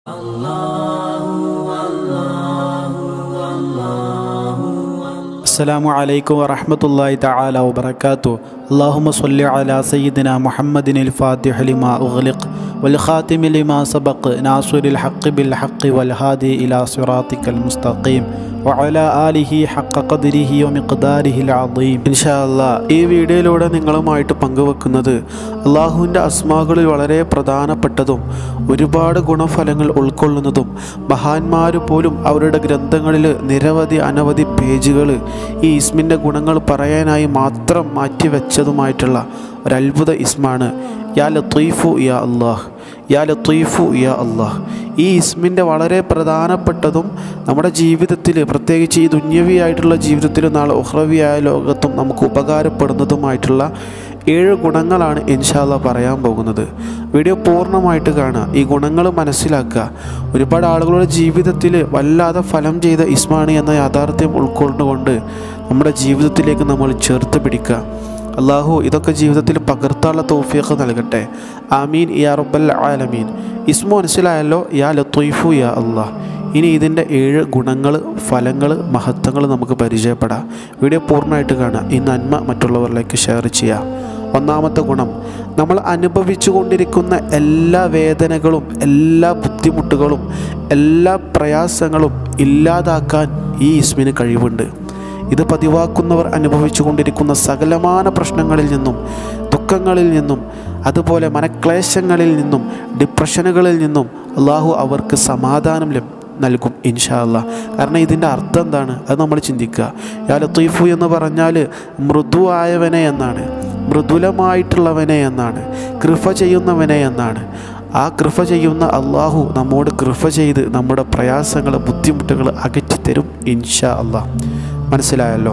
السلام عليكم ورحمة الله تعالى وبركاته اللهم صل على سيدنا محمد الفاتح لما أغلق والخاتم لما سبق ناصر الحق بالحق والهادي إلى صراطك المستقيم وعلى آله حق قدره ومقداره العظيم إن شاء الله ഈ വീഡിയോയിലൂടെ നിങ്ങളുമായിട്ട് പങ്കുവെക്കുന്നത് അള്ളാഹുവിൻ്റെ അസ്മാകളിൽ വളരെ പ്രധാനപ്പെട്ടതും ഒരുപാട് ഗുണഫലങ്ങൾ ഉൾക്കൊള്ളുന്നതും മഹാന്മാർ പോലും അവരുടെ ഗ്രന്ഥങ്ങളിൽ നിരവധി അനവധി പേജുകൾ ഈ ഇസ്മിൻ്റെ ഗുണങ്ങൾ പറയാനായി മാത്രം മാറ്റിവെച്ചതുമായിട്ടുള്ള ഒരത്ഭുത ഇസ്മാണ് യാ ലത്തീഫു യാ അള്ളാഹ് യാ ലത്തീഫു യാ അള്ളാഹ് ഈ ഇസ്മിൻ്റെ വളരെ പ്രധാനപ്പെട്ടതും നമ്മുടെ ജീവിതത്തിൽ പ്രത്യേകിച്ച് ഈ ദുന്യവിയായിട്ടുള്ള ജീവിതത്തിലും നാളെ ഉഹ്രവിയായ ലോകത്തും നമുക്ക് ഉപകാരപ്പെടുന്നതുമായിട്ടുള്ള ഏഴ് ഗുണങ്ങളാണ് ഇൻഷാല്ല പറയാൻ പോകുന്നത് വീഡിയോ പൂർണ്ണമായിട്ട് കാണുക ഈ ഗുണങ്ങൾ മനസ്സിലാക്കുക ഒരുപാട് ആളുകളുടെ ജീവിതത്തിൽ വല്ലാതെ ഫലം ചെയ്ത ഇസ്മാണ് എന്ന യാഥാർത്ഥ്യം ഉൾക്കൊണ്ടുകൊണ്ട് നമ്മുടെ ജീവിതത്തിലേക്ക് നമ്മൾ ചേർത്ത് പിടിക്കുക അള്ളാഹു ഇതൊക്കെ ജീവിതത്തിൽ പകർത്താനുള്ള തൗഫീഖ് നൽകട്ടെ ആമീൻ യാ റബ്ബൽ ആലമീൻ ഇസ്മു മനസ്സിലായല്ലോ യാ ലത്തീഫു യാ അള്ളാഹ് ഇനി ഇതിൻ്റെ ഏഴ് ഗുണങ്ങൾ ഫലങ്ങൾ മഹത്വങ്ങൾ നമുക്ക് പരിചയപ്പെടാം വീഡിയോ പൂർണ്ണമായിട്ട് കാണുക ഈ നന്മ മറ്റുള്ളവരിലേക്ക് ഷെയർ ചെയ്യുക ഒന്നാമത്തെ ഗുണം നമ്മൾ അനുഭവിച്ചു കൊണ്ടിരിക്കുന്ന എല്ലാ വേദനകളും എല്ലാ ബുദ്ധിമുട്ടുകളും എല്ലാ പ്രയാസങ്ങളും ഇല്ലാതാക്കാൻ ഈ ഇസ്മിന് കഴിവുണ്ട് ഇത് പതിവാക്കുന്നവർ അനുഭവിച്ചു കൊണ്ടിരിക്കുന്ന സകലമാന പ്രശ്നങ്ങളിൽ നിന്നും ദുഃഖങ്ങളിൽ നിന്നും അതുപോലെ മനക്ലേശങ്ങളിൽ നിന്നും ഡിപ്രഷനുകളിൽ നിന്നും അള്ളാഹു അവർക്ക് സമാധാനം ലഭ്യം നൽകും ഇൻഷാ അല്ലാ കാരണം ഇതിൻ്റെ അർത്ഥം എന്താണ് അത് നമ്മൾ ചിന്തിക്കുക യാ ലത്തീഫു എന്ന് പറഞ്ഞാൽ മൃദുവായവനെ എന്നാണ് മൃദുലമായിട്ടുള്ളവനെ എന്നാണ് കൃപ ചെയ്യുന്നവനെ എന്നാണ് ആ കൃപ ചെയ്യുന്ന അള്ളാഹു നമ്മോട് കൃപ ചെയ്ത് നമ്മുടെ പ്രയാസങ്ങൾ ബുദ്ധിമുട്ടുകൾ അകറ്റിത്തരും ഇൻഷാ അല്ലാ മനസ്സിലായല്ലോ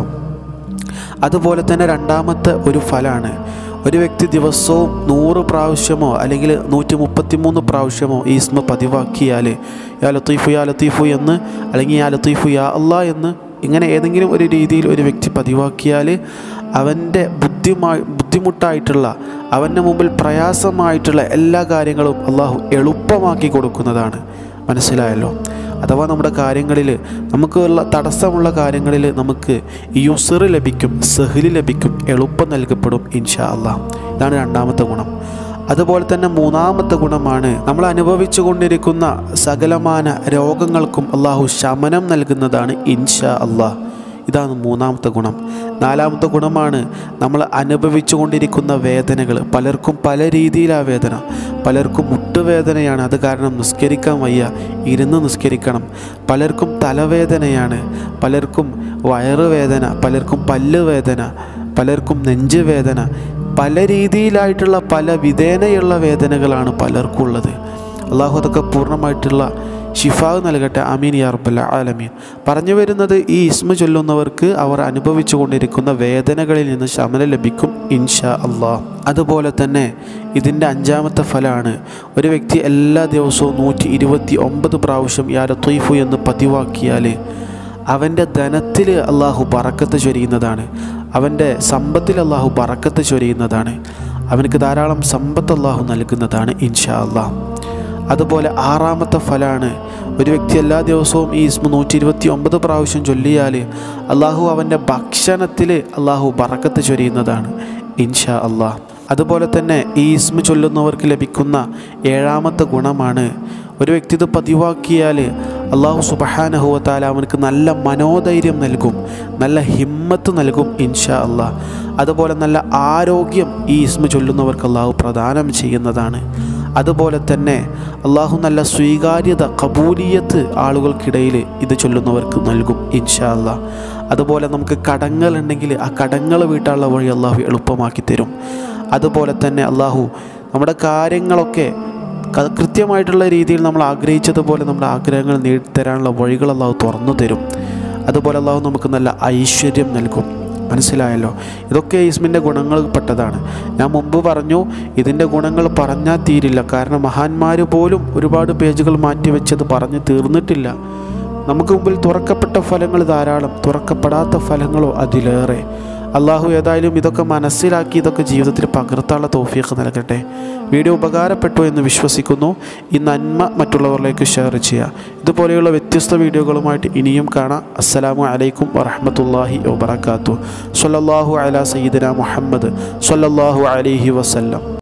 അതുപോലെ തന്നെ രണ്ടാമത്തെ ഒരു ഫലമാണ് ഒരു വ്യക്തി ദിവസവും നൂറ് പ്രാവശ്യമോ അല്ലെങ്കിൽ നൂറ്റി മുപ്പത്തി മൂന്ന് പ്രാവശ്യമോ ഈ ഇസ്മ പതിവാക്കിയാൽ യാ ലത്തീഫു യാ ലത്തീഫു എന്ന് അല്ലെങ്കിൽ യാ ലത്തീഫു യാ അള്ളാ എന്ന് ഇങ്ങനെ ഏതെങ്കിലും ഒരു രീതിയിൽ ഒരു വ്യക്തി പതിവാക്കിയാൽ അവൻ്റെ ബുദ്ധിമായി ബുദ്ധിമുട്ടായിട്ടുള്ള അവൻ്റെ മുമ്പിൽ പ്രയാസമായിട്ടുള്ള എല്ലാ കാര്യങ്ങളും അള്ളാഹു എളുപ്പമാക്കി കൊടുക്കുന്നതാണ് മനസ്സിലായല്ലോ അഥവാ നമ്മുടെ കാര്യങ്ങളിൽ നമുക്കുള്ള തടസ്സമുള്ള കാര്യങ്ങളിൽ നമുക്ക് യുസർ ലഭിക്കും സഹലി ലഭിക്കും എളുപ്പം നൽകപ്പെടും ഇൻഷാ അള്ളാഹ് ഇതാണ് രണ്ടാമത്തെ ഗുണം അതുപോലെ തന്നെ മൂന്നാമത്തെ ഗുണമാണ് നമ്മൾ അനുഭവിച്ചു കൊണ്ടിരിക്കുന്ന സകലമാന രോഗങ്ങൾക്കും അള്ളാഹു ശമനം നൽകുന്നതാണ് ഇൻഷാ അള്ളാഹ് ഇതാണ് മൂന്നാമത്തെ ഗുണം നാലാമത്തെ ഗുണമാണ് നമ്മൾ അനുഭവിച്ചു കൊണ്ടിരിക്കുന്ന വേദനകൾ പലർക്കും പല രീതിയിലാ വേദന പലർക്കും മുട്ടുവേദനയാണ് അത് കാരണം നിസ്കരിക്കാൻ വയ്യ ഇരുന്ന് നിസ്കരിക്കണം പലർക്കും തലവേദനയാണ് പലർക്കും വയറുവേദന പലർക്കും പല്ല് വേദന പലർക്കും നെഞ്ച് വേദന പല രീതിയിലായിട്ടുള്ള പല വിധേനയുള്ള വേദനകളാണ് പലർക്കും ഉള്ളത് അള്ളാഹു അതൊക്കെ പൂർണ്ണമായിട്ടുള്ള ഷിഫാവ് നൽകട്ടെ അമീൻ യാ റബ്ബൽ ആലമീൻ പറഞ്ഞു വരുന്നത് ഈ ഇസ്മ ചൊല്ലുന്നവർക്ക് അവർ അനുഭവിച്ചു കൊണ്ടിരിക്കുന്ന വേദനകളിൽ നിന്ന് ശമനം ലഭിക്കും ഇൻഷാ അള്ളാഹ് അതുപോലെ തന്നെ ഇതിൻ്റെ അഞ്ചാമത്തെ ഫലമാണ് ഒരു വ്യക്തി എല്ലാ ദിവസവും നൂറ്റി ഇരുപത്തി ഒമ്പത് പ്രാവശ്യം യാ ലത്തീഫു എന്ന് പതിവാക്കിയാൽ അവൻ്റെ ധനത്തിൽ അള്ളാഹു പറക്കത്ത് ചൊരിയുന്നതാണ് അവൻ്റെ സമ്പത്തിൽ അള്ളാഹു പറക്കത്ത് ചൊരിയുന്നതാണ് അവനക്ക് ധാരാളം സമ്പത്ത് അള്ളാഹു നൽകുന്നതാണ് ഇൻഷാ അള്ളാഹ് അതുപോലെ ആറാമത്തെ ഫലമാണ് ഒരു വ്യക്തി എല്ലാ ദിവസവും ഈ ഇസ്മ നൂറ്റി ഇരുപത്തി ഒമ്പത് പ്രാവശ്യം ചൊല്ലിയാൽ അള്ളാഹു അവൻ്റെ ഭക്ഷണത്തിൽ അള്ളാഹു ബറക്കത്ത് ചൊരിയുന്നതാണ് ഇൻഷാ അള്ളാഹ് അതുപോലെ തന്നെ ഈ ഇസ്മ ചൊല്ലുന്നവർക്ക് ലഭിക്കുന്ന ഏഴാമത്തെ ഗുണമാണ് ഒരു വ്യക്തി ഇത് പതിവാക്കിയാൽ അള്ളാഹു സുബഹാനഹുവത്താല അവനക്ക് നല്ല മനോധൈര്യം നൽകും നല്ല ഹിമ്മത്ത് നൽകും ഇൻഷാ അള്ളാഹ് അതുപോലെ നല്ല ആരോഗ്യം ഈ ഇസ്മ ചൊല്ലുന്നവർക്ക് അള്ളാഹു പ്രദാനം ചെയ്യുന്നതാണ് അതുപോലെ തന്നെ അള്ളാഹു നല്ല സ്വീകാര്യത കബൂലിയത്ത് ആളുകൾക്കിടയിൽ ഇത് ചൊല്ലുന്നവർക്ക് നൽകും ഇൻഷാ അള്ളാഹ് അതുപോലെ നമുക്ക് കടങ്ങളുണ്ടെങ്കിൽ ആ കടങ്ങൾ വീട്ടാനുള്ള വഴി അള്ളാഹു എളുപ്പമാക്കി തരും അതുപോലെ തന്നെ അള്ളാഹു നമ്മുടെ കാര്യങ്ങളൊക്കെ ക- കൃത്യമായിട്ടുള്ള രീതിയിൽ നമ്മൾ ആഗ്രഹിച്ചതുപോലെ നമ്മുടെ ആഗ്രഹങ്ങൾ നേടിത്തരാനുള്ള വഴികൾ അള്ളാഹു തുറന്നു തരും അതുപോലെ അള്ളാഹു നമുക്ക് നല്ല ഐശ്വര്യം നൽകും മനസ്സിലായല്ലോ ഇതൊക്കെ ഇസ്മിൻ്റെ ഗുണങ്ങൾ പെട്ടതാണ് ഞാൻ മുമ്പ് പറഞ്ഞു ഇതിൻ്റെ ഗുണങ്ങൾ പറഞ്ഞാൽ തീരില്ല കാരണം മഹാന്മാർ പോലും ഒരുപാട് പേജുകൾ മാറ്റിവെച്ചത് പറഞ്ഞ് തീർന്നിട്ടില്ല നമുക്ക് മുമ്പിൽ തുറക്കപ്പെട്ട ഫലങ്ങൾ ധാരാളം തുറക്കപ്പെടാത്ത ഫലങ്ങളോ അതിലേറെ അള്ളാഹു ഏതായാലും ഇതൊക്കെ മനസ്സിലാക്കി ഇതൊക്കെ ജീവിതത്തിൽ പകർത്താനുള്ള തോഫീക്ക് നൽകട്ടെ വീഡിയോ ഉപകാരപ്പെട്ടു എന്ന് വിശ്വസിക്കുന്നു ഈ നന്മ മറ്റുള്ളവരിലേക്ക് ഷെയർ ചെയ്യുക ഇതുപോലെയുള്ള വ്യത്യസ്ത വീഡിയോകളുമായിട്ട് ഇനിയും കാണാം അസ്സലാമു അലൈക്കും വറഹമത്തല്ലാഹി വബർക്കാത്തു സല്ലല്ലാഹു അലാ സയ്യിദന മുഹമ്മദ് സല്ലല്ലാഹു അലൈഹി വസല്ലം